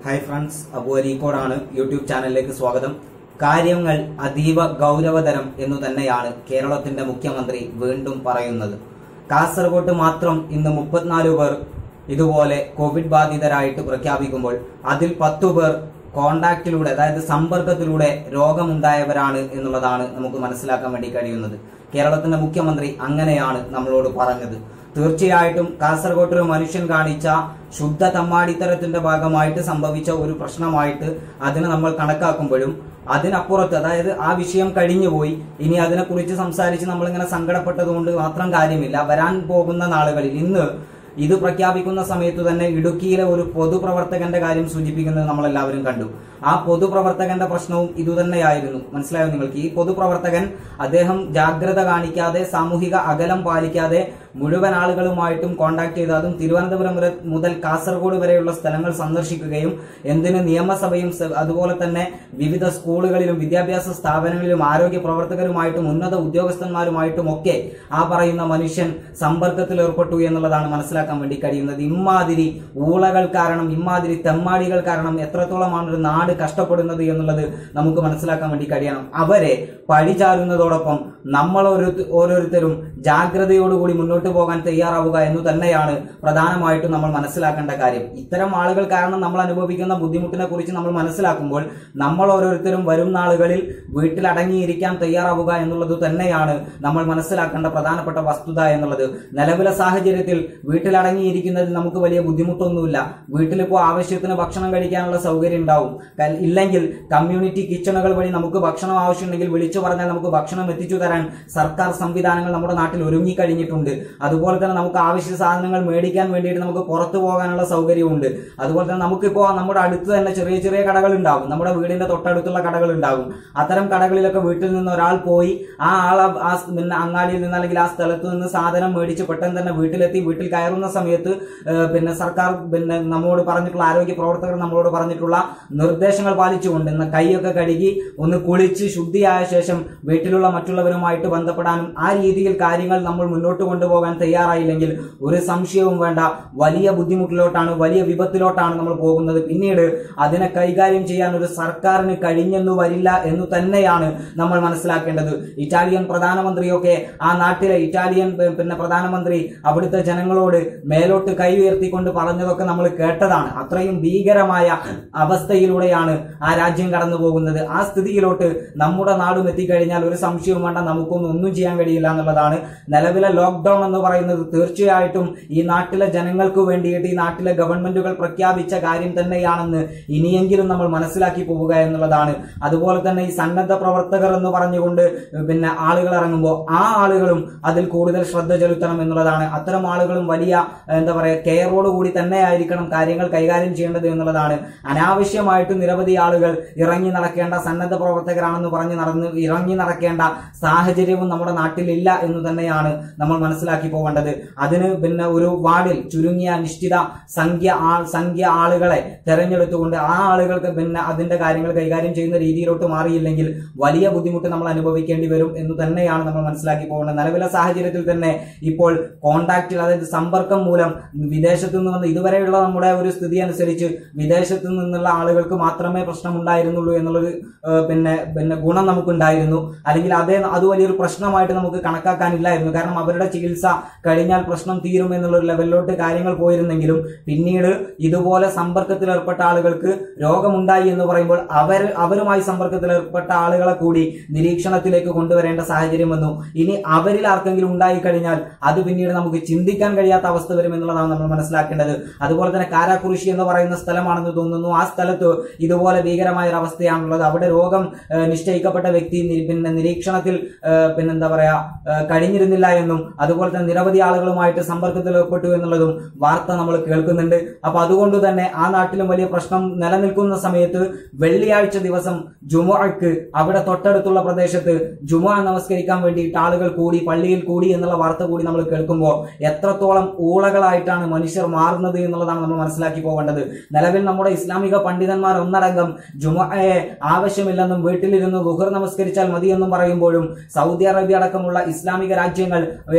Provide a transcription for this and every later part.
hi friends Abu അരീക്കോടാണ് YouTube ചാനലിലേക്ക് സ്വാഗതം കാര്യങ്ങൾ അതീവ ഗൗരവതരം എന്നു തന്നെയാണ് കേരളത്തിന്റെ മുഖ്യമന്ത്രി വീണ്ടും പറയുന്നത് കാസർഗോഡ് മാത്രം ഇന്ന് മുപ്പത്തിനാല് പേർ ഇതുപോലെ കോവിഡ് ബാധിതരായിട്ട് പ്രഖ്യാപിക്കുമ്പോൾ അതിൽ പത്തു പേർ കോണ്ടാക്റ്റിലൂടെ അതായത് സമ്പർക്കത്തിലൂടെ രോഗമുണ്ടായവരാണ് എന്നുള്ളതാണ് നമുക്ക് മനസ്സിലാക്കാൻ വേണ്ടി കഴിയുന്നത് കേരളത്തിന്റെ മുഖ്യമന്ത്രി അങ്ങനെയാണ് നമ്മളോട് പറഞ്ഞത് തീർച്ചയായിട്ടും കാസർഗോഡ് ഒരു മനുഷ്യൻ കാണിച്ച ശുദ്ധ തമ്മാടിത്തരത്തിന്റെ ഭാഗമായിട്ട് സംഭവിച്ച ഒരു പ്രശ്നമായിട്ട് അതിനെ നമ്മൾ കണക്കാക്കുമ്പോഴും അതിനപ്പുറത്ത് അതായത് ആ വിഷയം കഴിഞ്ഞുപോയി ഇനി അതിനെക്കുറിച്ച് സംസാരിച്ച് നമ്മളിങ്ങനെ സങ്കടപ്പെട്ടത് കൊണ്ട് മാത്രം കാര്യമില്ല വരാൻ പോകുന്ന നാളുകളിൽ ഇന്ന് ഇത് പ്രഖ്യാപിക്കുന്ന സമയത്ത് തന്നെ ഇടുക്കിയിലെ ഒരു പൊതുപ്രവർത്തകന്റെ കാര്യം സൂചിപ്പിക്കുന്നത് നമ്മൾ എല്ലാവരും കണ്ടു ആ പൊതുപ്രവർത്തകന്റെ പ്രശ്നവും ഇതുതന്നെയായിരുന്നു മനസ്സിലായോ നിങ്ങൾക്ക് ഈ പൊതുപ്രവർത്തകൻ അദ്ദേഹം ജാഗ്രത കാണിക്കാതെ സാമൂഹിക അകലം പാലിക്കാതെ മുഴുവൻ ആളുകളുമായിട്ടും കോണ്ടാക്ട് ചെയ്ത് അതും തിരുവനന്തപുരം വരെ മുതൽ കാസർഗോഡ് വരെയുള്ള സ്ഥലങ്ങൾ സന്ദർശിക്കുകയും എന്തിന് നിയമസഭയും സ- അതുപോലെ തന്നെ വിവിധ സ്കൂളുകളിലും വിദ്യാഭ്യാസ സ്ഥാപനങ്ങളിലും ആരോഗ്യ പ്രവർത്തകരുമായിട്ടും ഉന്നത ഉദ്യോഗസ്ഥന്മാരുമായിട്ടും ഒക്കെ ആ പറയുന്ന മനുഷ്യൻ സമ്പർക്കത്തിൽ ഏർപ്പെട്ടു എന്നുള്ളതാണ് മനസ്സിലാക്കാൻ വേണ്ടി കഴിയുന്നത് ഇമ്മാതിരി ഊളകൾ കാരണം ഇമ്മാതിരി തെമ്മാടികൾ കാരണം എത്രത്തോളമാണ് ഒരു നാട് കഷ്ടപ്പെടുന്നത് എന്നുള്ളത് നമുക്ക് മനസ്സിലാക്കാൻ വേണ്ടി കഴിയണം അവരെ പഴിചാരുന്നതോടൊപ്പം നമ്മൾ ഓരോ ഓരോരുത്തരും ജാഗ്രതയോടുകൂടി മുന്നോട്ട് പോകാൻ തയ്യാറാവുക എന്ന് തന്നെയാണ് പ്രധാനമായിട്ടും നമ്മൾ മനസ്സിലാക്കേണ്ട കാര്യം ഇത്തരം ആളുകൾ കാരണം നമ്മൾ അനുഭവിക്കുന്ന ബുദ്ധിമുട്ടിനെ കുറിച്ച് നമ്മൾ മനസ്സിലാക്കുമ്പോൾ നമ്മൾ ഓരോരുത്തരും വരും നാളുകളിൽ വീട്ടിൽ അടങ്ങിയിരിക്കാൻ തയ്യാറാവുക എന്നുള്ളത് തന്നെയാണ് നമ്മൾ മനസ്സിലാക്കേണ്ട പ്രധാനപ്പെട്ട വസ്തുത എന്നുള്ളത് നിലവിലെ സാഹചര്യത്തിൽ വീട്ടിൽ അടങ്ങിയിരിക്കുന്നതിൽ നമുക്ക് വലിയ ബുദ്ധിമുട്ടൊന്നുമില്ല വീട്ടിലിപ്പോൾ ആവശ്യത്തിന് ഭക്ഷണം കഴിക്കാനുള്ള സൗകര്യം ഉണ്ടാവും കൽ- ഇല്ലെങ്കിൽ കമ്മ്യൂണിറ്റി കിച്ചണുകൾ വഴി നമുക്ക് ഭക്ഷണം ആവശ്യമുണ്ടെങ്കിൽ വിളിച്ചു പറഞ്ഞാൽ നമുക്ക് ഭക്ഷണം എത്തിച്ചു തരാൻ സർക്കാർ സംവിധാനങ്ങൾ നമ്മുടെ നാട്ടിൽ ഒരുങ്ങി കഴിഞ്ഞിട്ടുണ്ട് അതുപോലെ തന്നെ നമുക്ക് ആവശ്യ സാധനങ്ങൾ മേടിക്കാൻ വേണ്ടിയിട്ട് നമുക്ക് പുറത്തു പോകാനുള്ള സൗകര്യമുണ്ട് അതുപോലെ തന്നെ നമുക്കിപ്പോൾ നമ്മുടെ അടുത്ത് തന്നെ ചെറിയ ചെറിയ കടകൾ ഉണ്ടാവും നമ്മുടെ വീടിന്റെ തൊട്ടടുത്തുള്ള കടകൾ ഉണ്ടാവും അത്തരം കടകളിലൊക്കെ വീട്ടിൽ നിന്ന് ഒരാൾ പോയി ആ ആൾ ആ സ് പിന്നെ അങ്ങാടിയിൽ നിന്ന് അല്ലെങ്കിൽ ആ സ്ഥലത്ത് നിന്ന് സാധനം മേടിച്ച് പെട്ടെന്ന് തന്നെ വീട്ടിലെത്തി വീട്ടിൽ കയറുന്ന സമയത്ത് ഏഹ്, പിന്നെ സർക്കാർ പിന്നെ നമ്മോട് പറഞ്ഞിട്ടുള്ള ആരോഗ്യ പ്രവർത്തകർ നമ്മളോട് പറഞ്ഞിട്ടുള്ള നിർദ്ദേശങ്ങൾ പാലിച്ചുകൊണ്ട് ഇന്ന് കൈയൊക്കെ കഴുകി ഒന്ന് കുളിച്ച് ശുദ്ധിയായ ശേഷം വീട്ടിലുള്ള മറ്റുള്ളവരുമായിട്ട് ബന്ധപ്പെടാനും ആ രീതിയിൽ കാര്യങ്ങൾ നമ്മൾ മുന്നോട്ട് കൊണ്ടുപോകാൻ തയ്യാറായില്ലെങ്കിൽ ഒരു സംശയവും വേണ്ട വലിയ ബുദ്ധിമുട്ടിലോട്ടാണ് വലിയ വിപത്തിലോട്ടാണ് നമ്മൾ പോകുന്നത് പിന്നീട് അതിനെ കൈകാര്യം ചെയ്യാൻ ഒരു സർക്കാരിന് കഴിഞ്ഞെന്നു വരില്ല എന്ന് തന്നെയാണ് നമ്മൾ മനസ്സിലാക്കേണ്ടത് ഇറ്റാലിയൻ പ്രധാനമന്ത്രിയൊക്കെ ആ നാട്ടിലെ ഇറ്റാലിയൻ പി- പിന്നെ പ്രധാനമന്ത്രി അവിടുത്തെ ജനങ്ങളോട് മേലോട്ട് കൈ ഉയർത്തിക്കൊണ്ട് പറഞ്ഞതൊക്കെ നമ്മൾ കേട്ടതാണ് അത്രയും ഭീകരമായ അവസ്ഥയിലൂടെയാണ് ആ രാജ്യം കടന്നു പോകുന്നത് ആ സ്ഥിതിയിലോട്ട് നമ്മുടെ നാടും എത്തിക്കഴിഞ്ഞാൽ ഒരു സംശയവും വേണ്ട നമുക്കൊന്നും ഒന്നും ചെയ്യാൻ കഴിയില്ല എന്നുള്ളതാണ് നിലവിലെ ലോക്ക്ഡൌൺ എന്ന് പറയുന്നത് തീർച്ചയായിട്ടും ഈ നാട്ടിലെ ജനങ്ങൾക്ക് വേണ്ടിയിട്ട് ഈ നാട്ടിലെ ഗവൺമെന്റുകൾ പ്രഖ്യാപിച്ച കാര്യം തന്നെയാണെന്ന് ഇനിയെങ്കിലും നമ്മൾ മനസ്സിലാക്കി പോവുക എന്നുള്ളതാണ് അതുപോലെ തന്നെ ഈ സന്നദ്ധ പ്രവർത്തകർ എന്ന് പറഞ്ഞുകൊണ്ട് പിന്നെ ആളുകൾ ഇറങ്ങുമ്പോൾ ആ ആളുകളും അതിൽ കൂടുതൽ ശ്രദ്ധ ചെലുത്തണം എന്നുള്ളതാണ് അത്തരം ആളുകളും വലിയ എന്താ പറയുക കെയറോട് കൂടി തന്നെ ആയിരിക്കണം കാര്യങ്ങൾ കൈകാര്യം ചെയ്യേണ്ടത് എന്നുള്ളതാണ് അനാവശ്യമായിട്ട് നിരവധി ആളുകൾ ഇറങ്ങി നടക്കേണ്ട സന്നദ്ധ പ്രവർത്തകരാണെന്ന് പറഞ്ഞ് നടന്ന് ഇറങ്ങി നടക്കേണ്ട സാഹചര്യവും നമ്മുടെ നാട്ടിലില്ല എന്ന് തന്നെയാണ് നമ്മൾ മനസ്സിലാക്കി പോകേണ്ടത് അതിന് പിന്നെ ഒരു വാർഡിൽ ചുരുങ്ങിയ നിശ്ചിത സംഖ്യ ആൾ സംഖ്യ ആളുകളെ തെരഞ്ഞെടുത്തുകൊണ്ട് ആ ആളുകൾക്ക് പിന്നെ അതിന്റെ കാര്യങ്ങൾ കൈകാര്യം ചെയ്യുന്ന രീതിയിലോട്ട് മാറിയില്ലെങ്കിൽ വലിയ ബുദ്ധിമുട്ട് നമ്മൾ അനുഭവിക്കേണ്ടി വരും എന്ന് തന്നെയാണ് നമ്മൾ മനസ്സിലാക്കി പോകേണ്ടത് നിലവിലെ സാഹചര്യത്തിൽ തന്നെ ഇപ്പോൾ കോണ്ടാക്റ്റിൽ അതായത് സമ്പർക്കം മൂലം വിദേശത്ത് നിന്ന് വന്ന് ഇതുവരെയുള്ള നമ്മുടെ ഒരു സ്ഥിതി അനുസരിച്ച് വിദേശത്ത് നിന്നുള്ള ആളുകൾക്ക് മാത്രമേ പ്രശ്നം ഉണ്ടായിരുന്നുള്ളൂ എന്നുള്ളൊരു ഏഹ്, പിന്നെ പിന്നെ ഗുണം നമുക്കുണ്ടായിരുന്നു അല്ലെങ്കിൽ അതേ അത് വലിയൊരു പ്രശ്നമായിട്ട് നമുക്ക് കണക്കാക്കാനില്ലായിരുന്നു കാരണം അവരുടെ ചികിത്സ കഴിഞ്ഞാൽ പ്രശ്നം തീരും എന്നുള്ള ഒരു ലെവലിലോട്ട് കാര്യങ്ങൾ പോയിരുന്നെങ്കിലും പിന്നീട് ഇതുപോലെ സമ്പർക്കത്തിൽ ഏർപ്പെട്ട ആളുകൾക്ക് രോഗമുണ്ടായി എന്ന് പറയുമ്പോൾ അവർ അവരുമായി സമ്പർക്കത്തിൽ ഏർപ്പെട്ട ആളുകളെ കൂടി നിരീക്ഷണത്തിലേക്ക് കൊണ്ടുവരേണ്ട സാഹചര്യം വന്നു ഇനി അവരിൽ ആർക്കെങ്കിലും ഉണ്ടായി കഴിഞ്ഞാൽ അത് പിന്നീട് നമുക്ക് ചിന്തിക്കാൻ കഴിയാത്ത അവസ്ഥ വരും എന്നുള്ളതാണ് നമ്മൾ മനസ്സിലാക്കേണ്ടത് അതുപോലെ തന്നെ കാരാക്കുറിശി എന്ന് പറയുന്ന സ്ഥലമാണെന്ന് തോന്നുന്നു ആ സ്ഥലത്ത് ഇതുപോലെ ഭീകരമായ ഒരു അവസ്ഥയാണുള്ളത് അവിടെ രോഗം ഏഹ്, നിശ്ചയിക്കപ്പെട്ട വ്യക്തി നി- പിന്നെ നിരീക്ഷണത്തിൽ ഏഹ്, പിന്നെന്താ പറയാ ഏഹ്, കഴിഞ്ഞിരുന്നില്ല എന്നും അതുപോലെ തന്നെ നിരവധി ആളുകളുമായിട്ട് സമ്പർക്കത്തിൽ ഏർപ്പെട്ടു എന്നുള്ളതും വാർത്ത നമ്മൾ കേൾക്കുന്നുണ്ട് അപ്പൊ അതുകൊണ്ട് തന്നെ ആ നാട്ടിലും വലിയ പ്രശ്നം നിലനിൽക്കുന്ന സമയത്ത് വെള്ളിയാഴ്ച ദിവസം ജുമുഅക്ക് അവിടെ തൊട്ടടുത്തുള്ള പ്രദേശത്ത് ജുമുഅ നമസ്കരിക്കാൻ വേണ്ടിയിട്ട് ആളുകൾ കൂടി പള്ളിയിൽ കൂടി എന്നുള്ള വാർത്ത കൂടി നമ്മൾ കേൾക്കുമ്പോൾ എത്രത്തോളം ഊളകളായിട്ടാണ് മനുഷ്യർ മാറുന്നത് എന്നുള്ളതാണ് നമ്മൾ മനസ്സിലാക്കി പോകേണ്ടത് നിലവിൽ നമ്മുടെ ഇസ്ലാമിക പണ്ഡിതന്മാർ ഒന്നടങ്കം ജുമുഅയെ ആവശ്യമില്ലെന്നും വീട്ടിലിരുന്ന് ദുഹർ നമസ്കരിച്ചാൽ മതിയെന്നും പറയുമ്പോഴും സൗദി അറേബ്യ അടക്കമുള്ള ഇസ്ലാമിക രാജ്യങ്ങൾ ഏ, പിന്നെ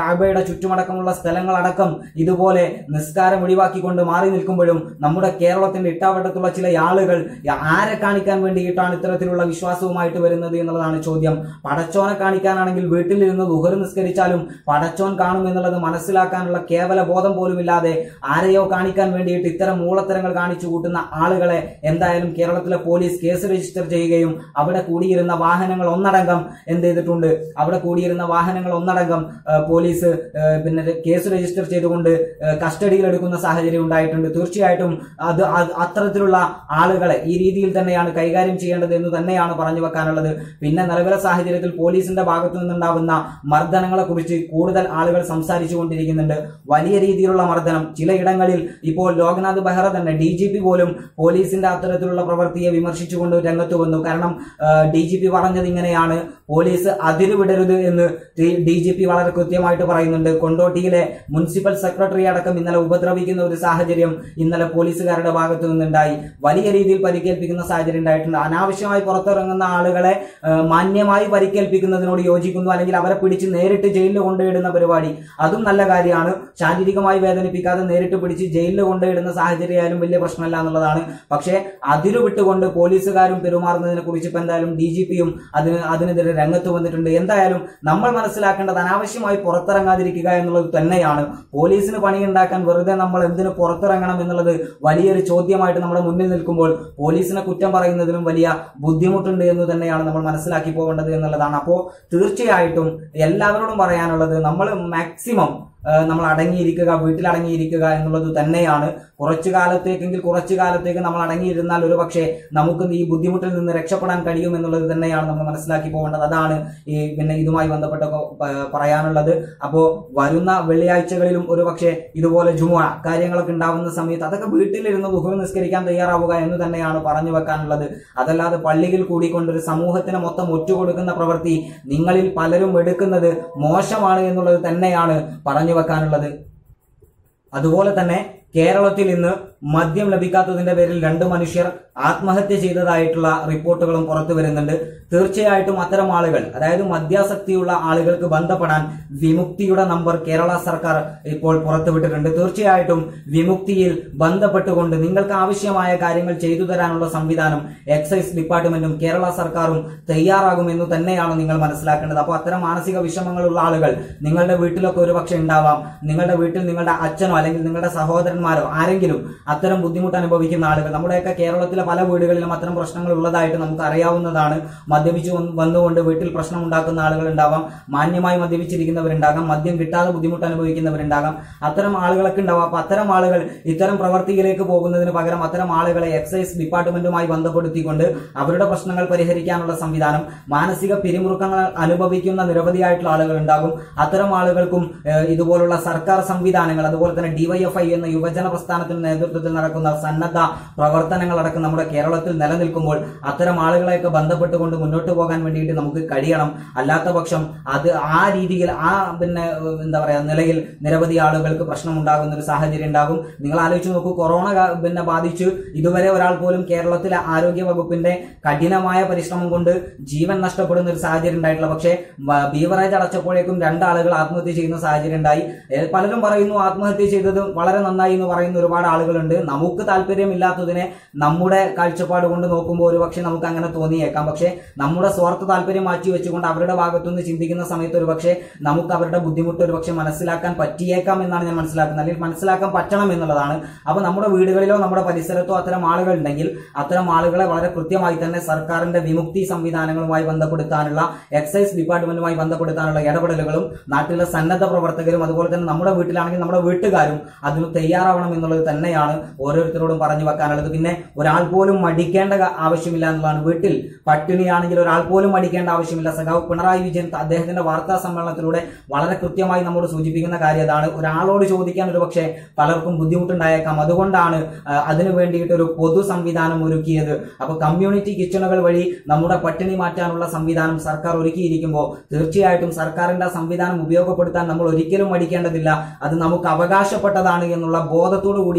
കാബയുടെ ചുറ്റുമടക്കമുള്ള സ്ഥലങ്ങളടക്കം ഇതുപോലെ നിസ്കാരം ഒഴിവാക്കിക്കൊണ്ട് മാറി നിൽക്കുമ്പോഴും നമ്മുടെ കേരളത്തിന്റെ ഇട്ടാവട്ടത്തുള്ള ചില ആളുകൾ ആരെ കാണിക്കാൻ വേണ്ടിയിട്ടാണ് ഇത്തരത്തിലുള്ള വിശ്വാസവുമായിട്ട് വരുന്നത് എന്നുള്ളതാണ് ചോദ്യം പടച്ചോനെ കാണിക്കാനാണെങ്കിൽ വീട്ടിലിരുന്ന് ദുഹർ നിസ്കരിച്ചാലും പടച്ചോൻ കാണും എന്നുള്ളത് മനസ്സിലാക്കാനുള്ള കേവല ബോധം പോലുമില്ലാതെ ആരെയോ കാണിക്കാൻ വേണ്ടിയിട്ട് ഇത്തരം മൂളത്തരങ്ങൾ കാണിച്ചു കൂട്ടുന്ന ആളുകളെ എന്തായാലും കേരളത്തിലെ പോലീസ് കേസ് രജിസ്റ്റർ ചെയ്യുകയും അവിടെ കൂടിയിരുന്ന വാഹനങ്ങൾ ഒന്നടങ്കം എന്ത് ചെയ്തിട്ടുണ്ട് അവിടെ കൂടിയിരുന്ന വാഹനങ്ങൾ ഒന്നടങ്കം ആ, പോലീസ് ആ, പിന്നെ കേസ് രജിസ്റ്റർ ചെയ്തുകൊണ്ട് ആ, കസ്റ്റഡിയിൽ എടുക്കുന്ന സാഹചര്യം ഉണ്ടായിട്ടുണ്ട് തീർച്ചയായിട്ടും അത് അത് അത്തരത്തിലുള്ള ആളുകളെ ഈ രീതിയിൽ തന്നെയാണ് കൈകാര്യം ചെയ്യേണ്ടത് എന്ന് തന്നെയാണ് പറഞ്ഞു വെക്കാനുള്ളത് പിന്നെ നിലവിലെ സാഹചര്യത്തിൽ പോലീസിന്റെ ഭാഗത്തു നിന്നുണ്ടാവുന്ന മർദ്ദനങ്ങളെ കുറിച്ച് കൂടുതൽ ആളുകൾ സംസാരിച്ചു കൊണ്ടിരിക്കുന്നുണ്ട് വലിയ രീതിയിലുള്ള മർദ്ദനം ചിലയിടങ്ങളിൽ ഇപ്പോൾ ലോക്നാഥ് ബെഹ്റ തന്നെ ഡി ജി പി പോലും പോലീസിന്റെ അത്തരത്തിലുള്ള പ്രവൃത്തിയെ വിമർശിച്ചുകൊണ്ട് രംഗത്ത് വന്നു കാരണം ഡി ജി പി പറഞ്ഞത് ഇങ്ങനെയാണ് പോലീസ് അതിരുവിടരുത് എന്ന് ഡി ജി പി വളരെ കൃത്യമായിട്ട് പറയുന്നുണ്ട് കൊണ്ടോട്ടിയിലെ മുനിസിപ്പൽ സെക്രട്ടറി അടക്കം ഇന്നലെ ഉപദ്രവിക്കുന്ന ഒരു സാഹചര്യം ഇന്നലെ പോലീസുകാരുടെ ഭാഗത്തു നിന്നുണ്ടായി വലിയ രീതിയിൽ പരിക്കേൽപ്പിക്കുന്ന സാഹചര്യം ഉണ്ടായിട്ടുണ്ട് അനാവശ്യമായി പുറത്തിറങ്ങുന്ന ആളുകളെ ആ, മാന്യമായി പരിക്കേൽപ്പിക്കുന്നതിനോട് യോജിക്കുന്നു അല്ലെങ്കിൽ അവരെ പിടിച്ച് നേരിട്ട് ജയിലിൽ കൊണ്ടുപോയിടുന്ന പരിപാടി അതും നല്ല കാര്യമാണ് ശാരീരികമായി വേദനിപ്പിക്കാതെ നേരിട്ട് പിടിച്ച് ജയിലിൽ കൊണ്ടുപോയിടുന്ന സാഹചര്യമായാലും വലിയ പ്രശ്നമല്ല എന്നുള്ളതാണ് പക്ഷേ അതിരു വിട്ടുകൊണ്ട് പോലീസുകാരും പെരുമാറുന്നതിനെ കുറിച്ച് ഇപ്പൊ എന്തായാലും ഡി ജി പിയും അതിന് അതിനെതിരെ രംഗത്ത് വന്നിട്ടുണ്ട് എന്തായാലും നമ്മൾ മനസ്സിലാക്കേണ്ടത് അനാവശ്യമായി പുറത്തിറങ്ങാതിരിക്കുക എന്നുള്ളത് തന്നെയാണ് പോലീസിന് പണിയുണ്ടാക്കാൻ വെറുതെ നമ്മൾ എന്തിന് പുറത്തിറങ്ങണം എന്നുള്ളത് വലിയൊരു ചോദ്യമായിട്ട് നമ്മുടെ മുന്നിൽ നിൽക്കുമ്പോൾ പോലീസിനെ കുറ്റം പറയുന്നതിലും വലിയ ബുദ്ധിമുട്ടുണ്ട് എന്ന് തന്നെയാണ് നമ്മൾ മനസ്സിലാക്കി പോകേണ്ടത് എന്നുള്ളതാണ് അപ്പോൾ തീർച്ചയായിട്ടും എല്ലാവരോടും പറയാനുള്ളത് നമ്മൾ മാക്സിമം ഏഹ് നമ്മൾ അടങ്ങിയിരിക്കുക വീട്ടിൽ അടങ്ങിയിരിക്കുക എന്നുള്ളത് തന്നെയാണ് കുറച്ചു കാലത്തേക്കെങ്കിൽ കുറച്ചു കാലത്തേക്ക് നമ്മൾ അടങ്ങിയിരുന്നാൽ ഒരു പക്ഷേ നമുക്ക് ഈ ബുദ്ധിമുട്ടിൽ നിന്ന് രക്ഷപ്പെടാൻ കഴിയും എന്നുള്ളത് തന്നെയാണ് നമ്മൾ മനസ്സിലാക്കി പോകേണ്ടത് അതാണ് ഈ പിന്നെ ഇതുമായി ബന്ധപ്പെട്ട പ- പറയാനുള്ളത് അപ്പോൾ വരുന്ന വെള്ളിയാഴ്ചകളിലും ഒരു പക്ഷേ ഇതുപോലെ ജുമ കാര്യങ്ങളൊക്കെ ഉണ്ടാവുന്ന സമയത്ത് അതൊക്കെ വീട്ടിലിരുന്ന് ദുഃഖം നിസ്കരിക്കാൻ തയ്യാറാവുക എന്ന് തന്നെയാണ് പറഞ്ഞു വെക്കാനുള്ളത് അതല്ലാതെ പള്ളിയിൽ കൂടിക്കൊണ്ട് ഒരു സമൂഹത്തിന് മൊത്തം ഒറ്റുകൊടുക്കുന്ന പ്രവൃത്തി നിങ്ങളിൽ പലരും എടുക്കുന്നത് മോശമാണ് എന്നുള്ളത് തന്നെയാണ് പറഞ്ഞു വെക്കാനുള്ളത് അതുപോലെ തന്നെ കേരളത്തിൽ ഇന്ന് മദ്യം ലഭിക്കാത്തതിന്റെ പേരിൽ രണ്ട് മനുഷ്യർ ആത്മഹത്യ ചെയ്തതായിട്ടുള്ള റിപ്പോർട്ടുകളും പുറത്തു വരുന്നുണ്ട് തീർച്ചയായിട്ടും അത്തരം ആളുകൾ അതായത് മദ്യാസക്തിയുള്ള ആളുകൾക്ക് ബന്ധപ്പെടാൻ വിമുക്തിയുടെ നമ്പർ കേരള സർക്കാർ ഇപ്പോൾ പുറത്തുവിട്ടിട്ടുണ്ട് തീർച്ചയായിട്ടും വിമുക്തിയിൽ ബന്ധപ്പെട്ടുകൊണ്ട് നിങ്ങൾക്ക് ആവശ്യമായ കാര്യങ്ങൾ ചെയ്തു തരാനുള്ള സംവിധാനം എക്സൈസ് ഡിപ്പാർട്ട്മെന്റും കേരള സർക്കാരും തയ്യാറാകുമെന്ന് തന്നെയാണ് നിങ്ങൾ മനസ്സിലാക്കേണ്ടത് അപ്പോൾ അത്തരം മാനസിക വിഷമങ്ങളുള്ള ആളുകൾ നിങ്ങളുടെ വീട്ടിലൊക്കെ ഒരു പക്ഷെ ഉണ്ടാവാം നിങ്ങളുടെ വീട്ടിൽ നിങ്ങളുടെ അച്ഛനോ അല്ലെങ്കിൽ നിങ്ങളുടെ സഹോദരന്മാരോ ആരെങ്കിലും അത്തരം ബുദ്ധിമുട്ട് അനുഭവിക്കുന്ന ആളുകൾ നമ്മുടെയൊക്കെ കേരളത്തിലെ പല വീടുകളിലും അത്തരം പ്രശ്നങ്ങൾ ഉള്ളതായിട്ട് നമുക്ക് അറിയാവുന്നതാണ് മദ്യപിച്ചു വന്ന് വന്നുകൊണ്ട് വീട്ടിൽ പ്രശ്നം ഉണ്ടാക്കുന്ന ആളുകൾ ഉണ്ടാവാം മാന്യമായി മദ്യപിച്ചിരിക്കുന്നവരുണ്ടാകാം മദ്യം കിട്ടാതെ ബുദ്ധിമുട്ട് അനുഭവിക്കുന്നവരുണ്ടാകാം അത്തരം ആളുകളൊക്കെ ഉണ്ടാവാം അപ്പൊ അത്തരം ആളുകൾ ഇത്തരം പ്രവർത്തിയിലേക്ക് പോകുന്നതിന് പകരം അത്തരം ആളുകളെ എക്സൈസ് ഡിപ്പാർട്ട്മെന്റുമായി ബന്ധപ്പെടുത്തിക്കൊണ്ട് അവരുടെ പ്രശ്നങ്ങൾ പരിഹരിക്കാനുള്ള സംവിധാനം മാനസിക പിരിമുറുക്കങ്ങൾ അനുഭവിക്കുന്ന നിരവധിയായിട്ടുള്ള ആളുകൾ ഉണ്ടാകും അത്തരം ആളുകൾക്കും ഏഹ്, ഇതുപോലുള്ള സർക്കാർ സംവിധാനങ്ങൾ അതുപോലെ തന്നെ ഡിവൈഎഫ്ഐ എന്ന യുവജന പ്രസ്ഥാനത്തിന്റെ നേതൃത്വത്തിൽ നടക്കുന്ന സന്നദ്ധ പ്രവർത്തനങ്ങളടക്കം നമ്മുടെ കേരളത്തിൽ നിലനിൽക്കുമ്പോൾ അത്തരം ആളുകളെയൊക്കെ ബന്ധപ്പെട്ടുകൊണ്ട് മുന്നോട്ട് പോകാൻ വേണ്ടിയിട്ട് നമുക്ക് കഴിയണം അല്ലാത്ത പക്ഷം അത് ആ രീതിയിൽ ആ പിന്നെ ഏഹ്, എന്താ പറയാ നിലയിൽ നിരവധി ആളുകൾക്ക് പ്രശ്നം ഉണ്ടാകുന്ന ഒരു സാഹചര്യം ഉണ്ടാകും നിങ്ങൾ ആലോചിച്ച് നോക്കൂ കൊറോണ ക- പിന്നെ ബാധിച്ചു ഇതുവരെ ഒരാൾ പോലും കേരളത്തിലെ ആരോഗ്യ വകുപ്പിന്റെ കഠിനമായ പരിശ്രമം കൊണ്ട് ജീവൻ നഷ്ടപ്പെടുന്ന ഒരു സാഹചര്യം ഉണ്ടായിട്ടില്ല പക്ഷേ വ- ബീവറേജ് അടച്ചപ്പോഴേക്കും രണ്ടാളുകൾ ആത്മഹത്യ ചെയ്യുന്ന സാഹചര്യം ഉണ്ടായി ഏ, പലരും പറയുന്നു ആത്മഹത്യ ചെയ്തത് വളരെ നന്നായി എന്ന് പറയുന്ന ഒരുപാട് ആളുകളുണ്ട് നമുക്ക് താല്പര്യമില്ലാത്തതിനെ നമ്മുടെ കാഴ്ചപ്പാട് കൊണ്ട് നോക്കുമ്പോൾ ഒരു പക്ഷേ നമുക്ക് അങ്ങനെ തോന്നിയേക്കാം പക്ഷേ നമ്മുടെ സ്വാർത്ഥ താല്പര്യം മാറ്റി വെച്ചുകൊണ്ട് അവരുടെ ഭാഗത്തുനിന്ന് ചിന്തിക്കുന്ന സമയത്ത് ഒരു പക്ഷേ നമുക്ക് അവരുടെ ബുദ്ധിമുട്ട് ഒരു പക്ഷേ മനസ്സിലാക്കാൻ പറ്റിയേക്കാം എന്നാണ് ഞാൻ മനസ്സിലാക്കുന്നത് അല്ലെങ്കിൽ മനസ്സിലാക്കാൻ പറ്റണം എന്നുള്ളതാണ് അപ്പൊ നമ്മുടെ വീടുകളിലോ നമ്മുടെ പരിസരത്തോ അത്തരം ആളുകൾ ഉണ്ടെങ്കിൽ അത്തരം ആളുകളെ വളരെ കൃത്യമായി തന്നെ സർക്കാരിന്റെ വിമുക്തി സംവിധാനങ്ങളുമായി ബന്ധപ്പെടുത്താനുള്ള എക്സൈസ് ഡിപ്പാർട്ട്മെന്റുമായി ബന്ധപ്പെടുത്താനുള്ള ഇടപെടലുകളും നാട്ടിലെ സന്നദ്ധ പ്രവർത്തകരും അതുപോലെ തന്നെ നമ്മുടെ വീട്ടിലാണെങ്കിൽ നമ്മുടെ വീട്ടുകാരും അതിന് തയ്യാറാവണം എന്നുള്ളത് തന്നെയാണ് ഓരോരുത്തരോടും പറഞ്ഞു വെക്കാനുള്ളത് പിന്നെ ഒരാൾ പോലും മടിക്കേണ്ട ക- ആവശ്യമില്ല എന്നുള്ളതാണ് വീട്ടിൽ പട്ടിണിയാണെങ്കിൽ ഒരാൾ പോലും മടിക്കേണ്ട ആവശ്യമില്ല സഖാവ് പിണറായി വിജയൻ ത- അദ്ദേഹത്തിന്റെ വാർത്താ സമ്മേളനത്തിലൂടെ വളരെ കൃത്യമായി നമ്മോട് സൂചിപ്പിക്കുന്ന കാര്യം അതാണ് ഒരാളോട് ചോദിക്കാൻ ഒരു പക്ഷേ പലർക്കും ബുദ്ധിമുട്ടുണ്ടായേക്കാം അതുകൊണ്ടാണ് ആ, അതിനു വേണ്ടിയിട്ട് ഒരു പൊതു സംവിധാനം ഒരുക്കിയത് അപ്പൊ കമ്മ്യൂണിറ്റി കിച്ചണുകൾ വഴി നമ്മുടെ പട്ടിണി മാറ്റാനുള്ള സംവിധാനം സർക്കാർ ഒരുക്കിയിരിക്കുമ്പോൾ തീർച്ചയായിട്ടും സർക്കാരിന്റെ ആ സംവിധാനം ഉപയോഗപ്പെടുത്താൻ നമ്മൾ ഒരിക്കലും മടിക്കേണ്ടതില്ല അത് നമുക്ക് അവകാശപ്പെട്ടതാണ് എന്നുള്ള ബോധത്തോടു കൂടിയായിരിക്കണം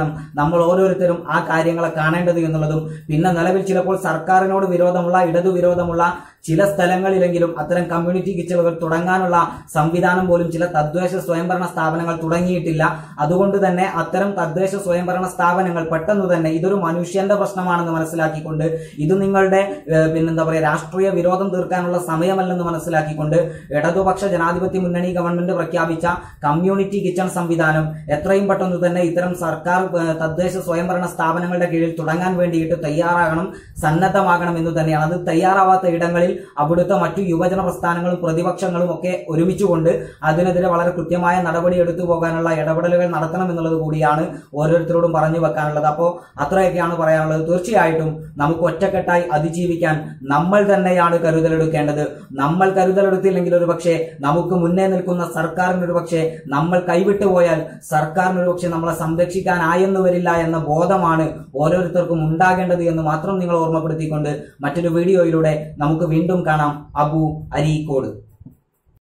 രീതിയിലായിരിക്കണം നമ്മൾ ഓരോരുത്തരും ആ കാര്യങ്ങളെ കാണേണ്ടത് എന്നുള്ളതും പിന്നെ നിലവിൽ ചിലപ്പോൾ സർക്കാരിനോട് വിരോധമുള്ള ഇടതു വിരോധമുള്ള ചില സ്ഥലങ്ങളിലെങ്കിലും അത്തരം കമ്മ്യൂണിറ്റി കിച്ചണുകൾ തുടങ്ങാനുള്ള സംവിധാനം പോലും ചില തദ്ദേശ സ്വയംഭരണ സ്ഥാപനങ്ങൾ തുടങ്ങിയിട്ടില്ല അതുകൊണ്ട് തന്നെ അത്തരം തദ്ദേശ സ്വയംഭരണ സ്ഥാപനങ്ങൾ പെട്ടെന്ന് തന്നെ ഇതൊരു മനുഷ്യന്റെ പ്രശ്നമാണെന്ന് മനസ്സിലാക്കിക്കൊണ്ട് ഇത് നിങ്ങളുടെ ഏഹ്, പിന്നെന്താ പറയുക രാഷ്ട്രീയ വിരോധം തീർക്കാനുള്ള സമയമല്ലെന്ന് മനസ്സിലാക്കിക്കൊണ്ട് ഇടതുപക്ഷ ജനാധിപത്യ മുന്നണി ഗവൺമെന്റ് പ്രഖ്യാപിച്ച കമ്മ്യൂണിറ്റി കിച്ചൺ സംവിധാനം എത്രയും പെട്ടെന്ന് തന്നെ ഇത്തരം സർക്കാർ ഏഹ്, തദ്ദേശ സ്വയംഭരണ സ്ഥാപനങ്ങളുടെ കീഴിൽ തുടങ്ങാൻ വേണ്ടിയിട്ട് തയ്യാറാകണം സന്നദ്ധമാകണം എന്ന് തന്നെയാണ് അത് തയ്യാറാവാത്ത ഇടങ്ങളിൽ അവിടുത്തെ മറ്റു യുവജന പ്രസ്ഥാനങ്ങളും പ്രതിപക്ഷങ്ങളും ഒക്കെ ഒരുമിച്ചുകൊണ്ട് അതിനെതിരെ വളരെ കൃത്യമായ നടപടി എടുത്തു പോകാനുള്ള ഇടപെടലുകൾ നടത്തണം എന്നുള്ളത് കൂടിയാണ് ഓരോരുത്തരോടും പറഞ്ഞു വെക്കാനുള്ളത് അപ്പോൾ അത്രയൊക്കെയാണ് പറയാനുള്ളത് തീർച്ചയായിട്ടും നമുക്ക് ഒറ്റക്കെട്ടായി അതിജീവിക്കാൻ നമ്മൾ തന്നെയാണ് കരുതലെടുക്കേണ്ടത് നമ്മൾ കരുതലെടുത്തില്ലെങ്കിൽ ഒരു പക്ഷേ നമുക്ക് മുന്നേ നിൽക്കുന്ന സർക്കാരിന് ഒരു പക്ഷേ നമ്മൾ കൈവിട്ടു പോയാൽ സർക്കാരിന് ഒരു പക്ഷേ നമ്മളെ സംരക്ഷിക്കാനായെന്ന് വരില്ല എന്ന ബോധമാണ് ഓരോരുത്തർക്കും ഉണ്ടാകേണ്ടത് എന്ന് മാത്രം നിങ്ങൾ ഓർമ്മപ്പെടുത്തിക്കൊണ്ട് മറ്റൊരു വീഡിയോയിലൂടെ നമുക്ക് വീണ്ടും കാണാം അബു അരീക്കോട്